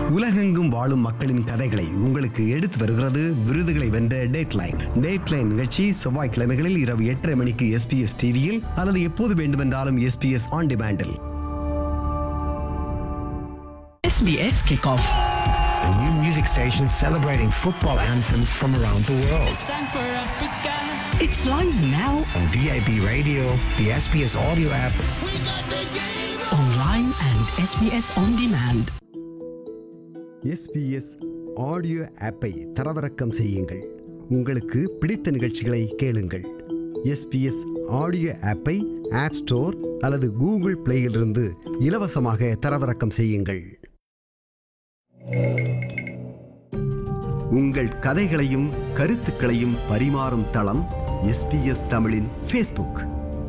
உலகெங்கும் வாழும் மக்களின் கதைகளை உங்களுக்கு எடுத்து வருகிறது விருதுகளை வென்ற டேட்லைன் டேட்லைன் நிகழ்ச்சி செவ்வாய்க்கிழமைகளில் இரவு எட்டரை மணிக்கு எஸ்பிஎஸ் டிவியில் அல்லது எப்போது வேண்டுமென்றாலும் எஸ்பிஎஸ் ஆன் டிமாண்டில் SBS Kickoff. A new music station celebrating football anthems from around the world. Time for Africa. It's live now, On DAB radio, the SBS audio app, online and SBS On Demand. SBS audio ஆப்பை தரவிறக்கம் செய்யுங்கள் உங்களுக்கு பிடித்த நிகழ்ச்சிகளை கேளுங்கள் SBS audio ஆப்பை app store அல்லது Google பிளேயிலிருந்து இலவசமாக தரவிறக்கம் செய்யுங்கள் உங்கள் கதைகளையும் கருத்துக்களையும் பரிமாறும் தளம் எஸ்பிஎஸ் தமிழின் ஃபேஸ்புக்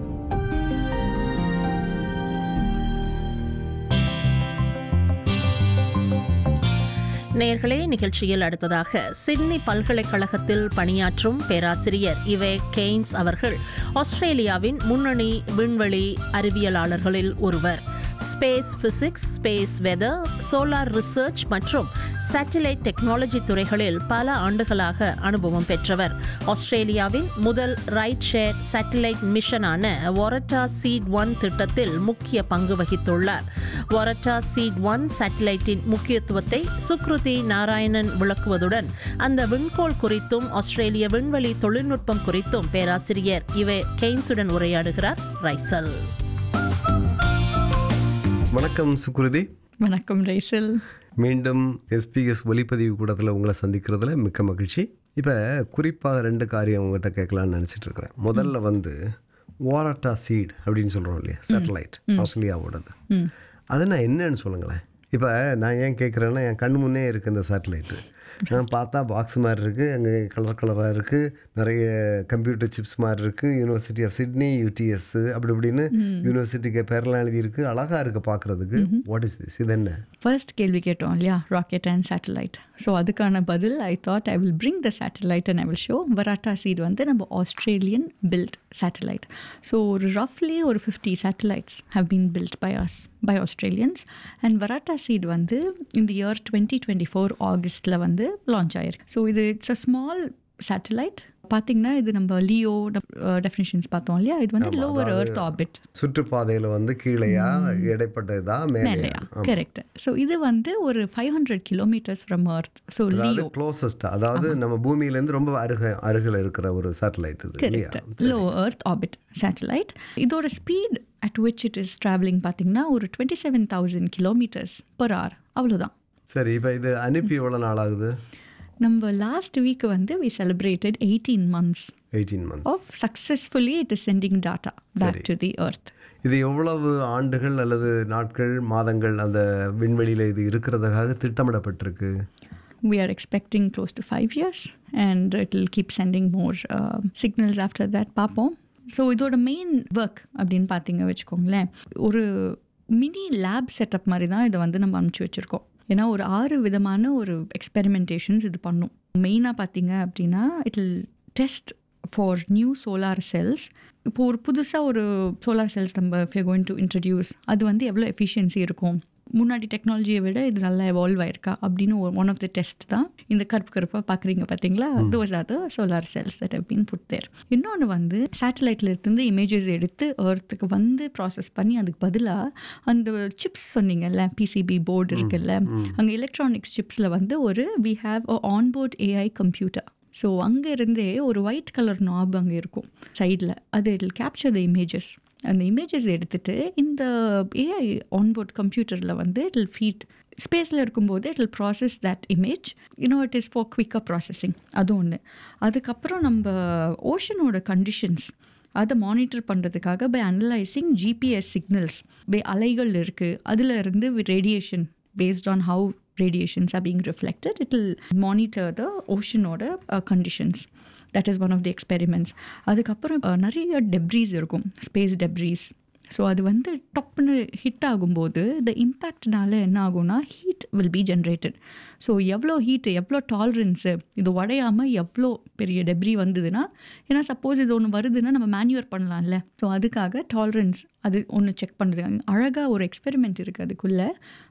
நேர்களே நிகழ்ச்சியில் அடுத்ததாக சிட்னி பல்கலைக்கழகத்தில் பணியாற்றும் பேராசிரியர் இவே கெய்ன்ஸ் அவர்கள் ஆஸ்திரேலியாவின் முன்னணி விண்வெளி அறிவியலாளர்களில் ஒருவர் space physics space weather solar research மற்றும் சேட்டிலைட் டெக்னாலஜி துறைகளில் பல ஆண்டுகளாக அனுபவம் பெற்றவர் ஆஸ்திரேலியாவின் முதல் ரைட் ஷேர் சேட்டிலைட் மிஷனான வொரட்டா சீட் ஒன் திட்டத்தில் முக்கிய பங்கு வகித்துள்ளார் வொரட்டா சீட் ஒன் சேட்டிலைட்டின் முக்கியத்துவத்தை சுக்ருதி நாராயணன் விளக்குவதுடன் அந்த விண்கோள் குறித்தும் ஆஸ்திரேலிய விண்வெளி தொழில்நுட்பம் குறித்தும் பேராசிரியர் இவே கெய்ன்ஸுடன் உரையாடுகிறார் ரைசல் வணக்கம் சுக்ருதி வணக்கம் ரைசல் மீண்டும் எஸ்பிஎஸ் ஒலிப்பதிவு கூடத்தில் உங்களை சந்திக்கிறதுல மிக்க மகிழ்ச்சி இப்போ குறிப்பாக ரெண்டு காரியம் உங்கள்கிட்ட கேட்கலான்னு நினச்சிட்டு இருக்கிறேன் முதல்ல வந்து வாரட்டா சீட் அப்படின்னு சொல்கிறோம் இல்லையா சேட்டலைட் ஆஸ்திரேலியாவோடது அது நான் என்னன்னு சொல்லுங்களேன் இப்போ நான் ஏன் கேட்குறேன்னா என் கண் முன்னே இருக்குது இந்த சேட்டலைட்டு நான் பார்த்தா பாக்ஸ் மாதிரி இருக்குது அங்கே கலர் கலராக இருக்குது நிறைய கம்ப்யூட்டர் சிப்ஸ் மாதிரி இருக்குது யூனிவர்சிட்டி ஆஃப் சிட்னி யூடிஎஸ் அப்படி இப்படின்னு யூனிவர்சிட்டிக்கு பேரெல்லாம் எழுதியிருக்கு அழகாக இருக்குது பார்க்குறதுக்கு வாட் இஸ் திஸ் இது என்ன ஃபர்ஸ்ட் கேள்வி கேட்டோம் இல்லையா ராக்கெட் அண்ட் சேட்டலைட் ஸோ அதுக்கான பதில் I thought I will bring the satellite and I will show வராட்டா seat வந்து நம்ம ஆஸ்திரேலியன் பில்ட் சேட்டலைட் ஸோ ஒரு ரஃப்லி ஒரு fifty satellites have been built by us by Australians and வராட்டா seat வந்து இந்த year twenty twenty four ஆகஸ்ட்டில் வந்து launch ஆயிருக்கு so இது it's a small satellite பார்த்தீங்கன்னா இது நம்ம லியோ டெஃபினிஷன்ஸ் பார்த்தோம் இல்லையா இது வந்து லோவர் எர்த் ஆர்பிட் சுற்றுப்பாதையில் வந்து கீழையா இடைப்பட்டதா மேலையா மேலையா கரெக்ட் ஸோ இது வந்து ஒரு five hundred kilometres from earth so அதாவது லியோ க்ளோசஸ்ட் அதாவது நம்ம பூமியிலேருந்து ரொம்ப அருக அருகில் இருக்கிற ஒரு சேட்டலைட் இது இல்லையா correct low earth orbit satellite இதோட speed at which it is travelling பார்த்தீங்கன்னா ஒரு twenty seven thousand kilometres per hour அவ்வளோதான் சரி இப்போ இது அனுப்பி எவ்வளோ நாள் ஆகுது நம்ம லாஸ்ட் வீக் வந்து we celebrated eighteen months eighteen months of successfully it is sending data back to the earth இது எவ்வளவு ஆண்டுகள் அல்லது நாட்கள் மாதங்கள் அந்த விண்வெளியில் இது இருக்கிறதுக்காக திட்டமிடப்பட்டிருக்கு we are expecting close to five years and it will keep sending more uh, signals after that பார்ப்போம் ஸோ இதோட மெயின் ஒர்க் அப்படின்னு பார்த்தீங்க வச்சுக்கோங்களேன் ஒரு மினி லேப் செட்டப் மாதிரி தான் இதை வந்து நம்ம அனுப்பிச்சி வச்சுருக்கோம் ஏன்னா ஒரு ஆறு விதமான ஒரு எக்ஸ்பெரிமெண்டேஷன்ஸ் இது பண்ணும் மெயினாக பார்த்தீங்க அப்படின்னா it will test for new solar cells இப்போ ஒரு புதுசாக ஒரு சோலார் செல்ஸ் நம்ம கோயிங் டு இன்ட்ரடியூஸ் அது வந்து எவ்வளோ எஃபிஷியன்சி இருக்கும் முன்னாடி டெக்னாலஜியை விட இது நல்லா எவால்வ் ஆயிருக்கா அப்படின்னு ஒன் ஆஃப் த டெஸ்ட் தான் இந்த கருப்பு கருப்பாக பார்க்குறீங்க பார்த்தீங்களா those are the solar cells that have been put there இன்னொன்று வந்து சேட்டலைட்ல இருந்து இமேஜஸ் எடுத்து எர்த்துக்கு வந்து ப்ராசஸ் பண்ணி அதுக்கு பதிலாக அந்த சிப்ஸ் சொன்னீங்கல்ல பிசிபி போர்டு இருக்குல்ல அங்கே எலக்ட்ரானிக்ஸ் சிப்ஸில் வந்து ஒரு we have a onboard AI computer so அங்கே இருந்தே ஒரு ஒயிட் கலர் நாப் அங்கே இருக்கும் சைடில் அது இட் கேப்சர் த இமேஜஸ் அந்த இமேஜஸ் எடுத்துட்டு இந்த ஏஐ ஆன்போர்ட் கம்ப்யூட்டரில் வந்து இட் வில் ஃபீட் ஸ்பேஸில் இருக்கும்போது it will process that image you know it is for குவிக்காக ப்ராசஸிங் அது ஒன்று அதுக்கப்புறம் நம்ம ஓஷனோட கண்டிஷன்ஸ் அதை மானிட்டர் பண்ணுறதுக்காக by analysing GPS signals by அலைகள் இருக்குது அதில் இருந்து radiation based on how radiations are being reflected, it will monitor the ocean order uh, conditions. That is one of the experiments. அதுக்கப்புறம் uh, நிறைய டெப்ரீஸ் இருக்கும் space debris so அது வந்து டப்புன்னு ஹிட் ஆகும்போது த இம்பேக்ட்னால என்ன ஆகும்னா heat will be generated so எவ்வளோ ஹீட்டு எவ்வளோ டாலரன்ஸு இது உடையாமல் எவ்வளோ பெரிய டெப்ரி வந்ததுன்னா ஏன்னா சப்போஸ் இது ஒன்று வருதுன்னா நம்ம மேன்யூர் பண்ணலாம்ல ஸோ அதுக்காக டாலரன்ஸ் அது ஒன்று செக் பண்ணுறது அழகாக ஒரு எக்ஸ்பெரிமெண்ட் இருக்குது அதுக்குள்ளே